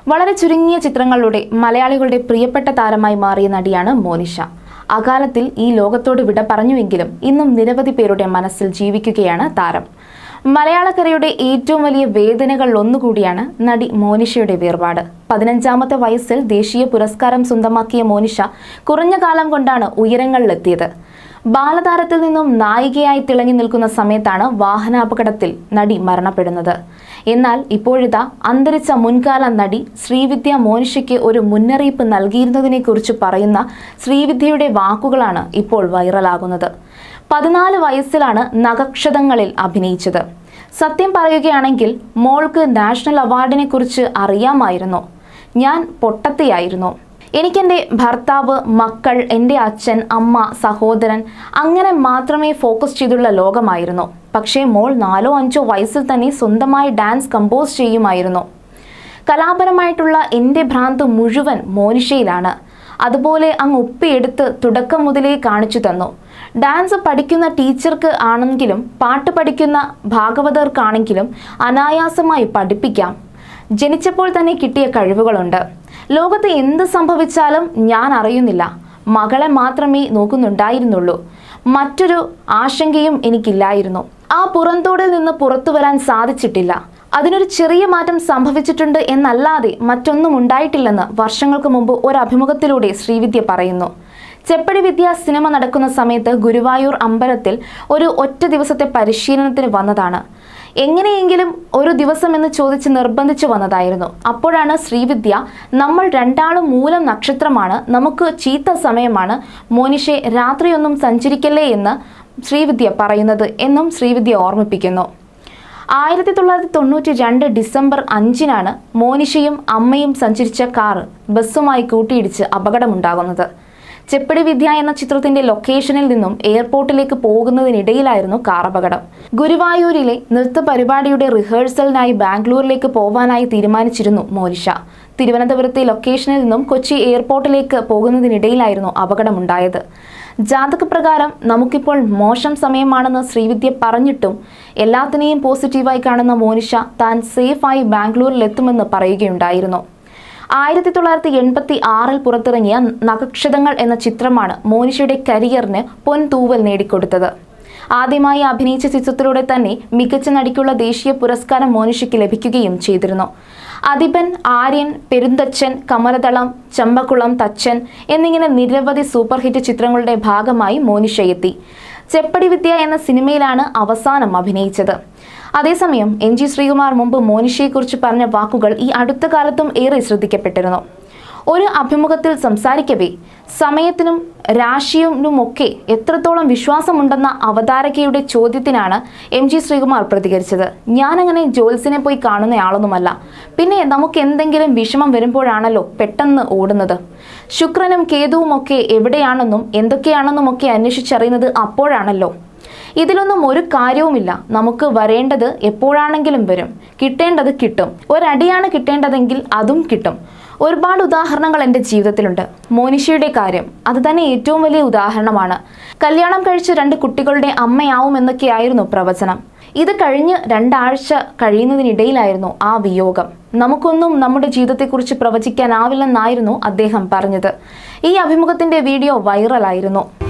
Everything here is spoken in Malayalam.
വളരെ ചുരുങ്ങിയ ചിത്രങ്ങളിലൂടെ മലയാളികളുടെ പ്രിയപ്പെട്ട താരമായി മാറിയ നടിയാണ് മോനിഷ അകാലത്തിൽ ഈ ലോകത്തോട് വിട പറഞ്ഞുവെങ്കിലും ഇന്നും നിരവധി പേരുടെ മനസ്സിൽ ജീവിക്കുകയാണ് താരം മലയാളക്കരയുടെ ഏറ്റവും വലിയ വേദനകളിൽ ഒന്നുകൂടിയാണ് നടി മോനിഷയുടെ വേർപാട് പതിനഞ്ചാമത്തെ വയസ്സിൽ ദേശീയ പുരസ്കാരം സ്വന്തമാക്കിയ മോനിഷ കുറഞ്ഞ കാലം കൊണ്ടാണ് ഉയരങ്ങളിലെത്തിയത് ബാലതാരത്തിൽ നിന്നും നായികയായി തിളങ്ങി നിൽക്കുന്ന സമയത്താണ് വാഹനാപകടത്തിൽ നടി മരണപ്പെടുന്നത് എന്നാൽ ഇപ്പോഴിതാ അന്തരിച്ച മുൻകാല നടി ശ്രീവിദ്യ മോനിഷയ്ക്ക് ഒരു മുന്നറിയിപ്പ് നൽകിയിരുന്നതിനെക്കുറിച്ച് പറയുന്ന ശ്രീവിദ്യയുടെ വാക്കുകളാണ് ഇപ്പോൾ വൈറലാകുന്നത് പതിനാല് വയസ്സിലാണ് നഖക്ഷതങ്ങളിൽ അഭിനയിച്ചത് സത്യം പറയുകയാണെങ്കിൽ മോൾക്ക് നാഷണൽ അവാർഡിനെ കുറിച്ച് അറിയാമായിരുന്നു ഞാൻ പൊട്ടത്തിയായിരുന്നു എനിക്കെൻ്റെ ഭർത്താവ് മക്കൾ എൻ്റെ അച്ഛൻ അമ്മ സഹോദരൻ അങ്ങനെ മാത്രമേ ഫോക്കസ് ചെയ്തുള്ള ലോകമായിരുന്നു പക്ഷേ മോൾ നാലോ അഞ്ചോ വയസ്സിൽ തന്നെ സ്വന്തമായി ഡാൻസ് കമ്പോസ് ചെയ്യുമായിരുന്നു കലാപരമായിട്ടുള്ള എൻ്റെ ഭ്രാന്ത് മുഴുവൻ മോനിഷയിലാണ് അതുപോലെ അങ്ങ് ഒപ്പിയെടുത്ത് തുടക്കം മുതലേ കാണിച്ചു തന്നു ഡാൻസ് പഠിക്കുന്ന ടീച്ചർക്ക് ആണെങ്കിലും പാട്ട് പഠിക്കുന്ന ഭാഗവതർക്കാണെങ്കിലും അനായാസമായി പഠിപ്പിക്കാം ജനിച്ചപ്പോൾ തന്നെ കിട്ടിയ കഴിവുകളുണ്ട് ലോകത്ത് എന്ത് സംഭവിച്ചാലും ഞാൻ അറിയുന്നില്ല മകളെ മാത്രമേ നോക്കുന്നുണ്ടായിരുന്നുള്ളൂ മറ്റൊരു ആശങ്കയും എനിക്കില്ലായിരുന്നു ആ പുറന്തോടിൽ നിന്ന് പുറത്തു വരാൻ സാധിച്ചിട്ടില്ല അതിനൊരു ചെറിയ മാറ്റം സംഭവിച്ചിട്ടുണ്ട് എന്നല്ലാതെ മറ്റൊന്നും ഉണ്ടായിട്ടില്ലെന്ന് വർഷങ്ങൾക്ക് മുമ്പ് ഒരു അഭിമുഖത്തിലൂടെ ശ്രീവിദ്യ പറയുന്നു ചെപ്പടി വിദ്യ സിനിമ നടക്കുന്ന സമയത്ത് ഗുരുവായൂർ അമ്പലത്തിൽ ഒരു ഒറ്റ ദിവസത്തെ പരിശീലനത്തിന് വന്നതാണ് എങ്ങനെയെങ്കിലും ഒരു ദിവസം എന്ന് ചോദിച്ച് നിർബന്ധിച്ചു വന്നതായിരുന്നു അപ്പോഴാണ് ശ്രീവിദ്യ നമ്മൾ രണ്ടാളും മൂലം നക്ഷത്രമാണ് നമുക്ക് ചീത്ത സമയമാണ് മോനിഷെ രാത്രിയൊന്നും സഞ്ചരിക്കല്ലേ എന്ന് ശ്രീവിദ്യ പറയുന്നത് എന്നും ശ്രീവിദ്യ ഓർമ്മിപ്പിക്കുന്നു ആയിരത്തി തൊള്ളായിരത്തി തൊണ്ണൂറ്റി രണ്ട് ഡിസംബർ അഞ്ചിനാണ് മോനിഷയും അമ്മയും സഞ്ചരിച്ച കാർ ബസ്സുമായി കൂട്ടിയിടിച്ച് അപകടമുണ്ടാകുന്നത് ചെപ്പടി വിദ്യ എന്ന ചിത്രത്തിന്റെ ലൊക്കേഷനിൽ നിന്നും എയർപോർട്ടിലേക്ക് പോകുന്നതിനിടയിലായിരുന്നു കാർ അപകടം ഗുരുവായൂരിലെ നൃത്ത പരിപാടിയുടെ റിഹേഴ്സലിനായി ബാംഗ്ലൂരിലേക്ക് പോവാനായി തീരുമാനിച്ചിരുന്നു മോനിഷ തിരുവനന്തപുരത്തെ ലൊക്കേഷനിൽ നിന്നും കൊച്ചി എയർപോർട്ടിലേക്ക് പോകുന്നതിനിടയിലായിരുന്നു അപകടമുണ്ടായത് ജാതകപ്രകാരം നമുക്കിപ്പോൾ മോശം സമയമാണെന്ന് ശ്രീവിദ്യ പറഞ്ഞിട്ടും എല്ലാത്തിനെയും പോസിറ്റീവായി കാണുന്ന മോനിഷ താൻ സേഫായി ബാംഗ്ലൂരിലെത്തുമെന്ന് പറയുകയുണ്ടായിരുന്നു ആയിരത്തി തൊള്ളായിരത്തി എൺപത്തി ആറിൽ പുറത്തിറങ്ങിയ നഖക്ഷതങ്ങൾ എന്ന ചിത്രമാണ് മോനിഷയുടെ കരിയറിന് പൊൻതൂവൽ നേടിക്കൊടുത്തത് ആദ്യമായി അഭിനയിച്ച ചിത്രത്തിലൂടെ തന്നെ മികച്ച നടിക്കുള്ള ദേശീയ പുരസ്കാരം മോനിഷയ്ക്ക് ലഭിക്കുകയും ചെയ്തിരുന്നു അതിപൻ ആര്യൻ പെരുന്തച്ചൻ കമലതളം ചമ്പക്കുളം തച്ചൻ എന്നിങ്ങനെ നിരവധി സൂപ്പർ ഹിറ്റ് ചിത്രങ്ങളുടെ ഭാഗമായി മോനിഷ എത്തി ചെപ്പടി വിദ്യ എന്ന സിനിമയിലാണ് അവസാനം അഭിനയിച്ചത് അതേസമയം എം ജി ശ്രീകുമാർ മുമ്പ് മോനിഷയെക്കുറിച്ച് പറഞ്ഞ വാക്കുകൾ ഈ അടുത്ത കാലത്തും ഏറെ ശ്രദ്ധിക്കപ്പെട്ടിരുന്നു ഒരു അഭിമുഖത്തിൽ സംസാരിക്കവേ സമയത്തിനും രാശിയുമൊക്കെ എത്രത്തോളം വിശ്വാസമുണ്ടെന്ന അവതാരകയുടെ ചോദ്യത്തിനാണ് എം ജി ശ്രീകുമാർ പ്രതികരിച്ചത് ഞാനങ്ങനെ ജോത്സിനെ പോയി കാണുന്നയാളൊന്നുമല്ല പിന്നെ നമുക്ക് എന്തെങ്കിലും വിഷമം വരുമ്പോഴാണല്ലോ പെട്ടെന്ന് ഓടുന്നത് ശുക്രനും കേതുവും ഒക്കെ എവിടെയാണെന്നും എന്തൊക്കെയാണെന്നും ഒക്കെ അന്വേഷിച്ചറിയുന്നത് അപ്പോഴാണല്ലോ ഇതിലൊന്നും ഒരു കാര്യവുമില്ല നമുക്ക് വരേണ്ടത് എപ്പോഴാണെങ്കിലും വരും കിട്ടേണ്ടത് കിട്ടും ഒരടിയാണ് കിട്ടേണ്ടതെങ്കിൽ അതും കിട്ടും ഒരുപാട് ഉദാഹരണങ്ങൾ എൻ്റെ ജീവിതത്തിലുണ്ട് മോനിഷയുടെ കാര്യം അത് തന്നെ ഏറ്റവും വലിയ ഉദാഹരണമാണ് കല്യാണം കഴിച്ച് രണ്ട് കുട്ടികളുടെ അമ്മയാവുമെന്നൊക്കെയായിരുന്നു പ്രവചനം ഇത് കഴിഞ്ഞ് രണ്ടാഴ്ച കഴിയുന്നതിനിടയിലായിരുന്നു ആ വിയോഗം നമുക്കൊന്നും നമ്മുടെ ജീവിതത്തെക്കുറിച്ച് പ്രവചിക്കാനാവില്ലെന്നായിരുന്നു അദ്ദേഹം പറഞ്ഞത് ഈ അഭിമുഖത്തിന്റെ വീഡിയോ വൈറലായിരുന്നു